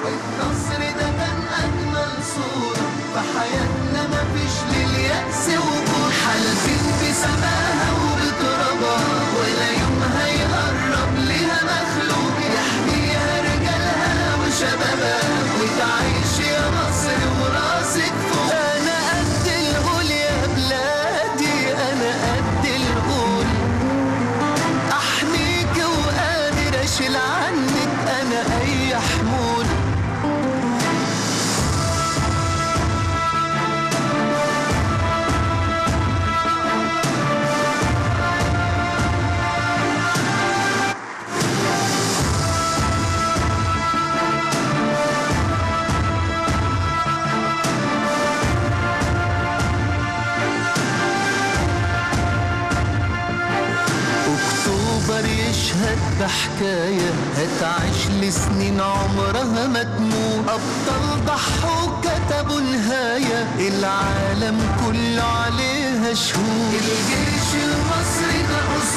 النصر ده كان أجمل صورة في حياتنا مفيش لليأس وجود حالفين بسماها وبترابها ولا يوم هيقرب ليها مخلوق يحميها رجالها وشبابها وتعيش يا مصر وراسك فوق أنا قد القول يا بلادي أنا قد القول احميك وقادر اشيل عنك انا اي حمول اكتوبر يشهد بحكاية هتعيش لسنين عمرها ما تموت ابطال ضحوا كتبوا نهاية العالم كله عليها شهود الجيش المصري ده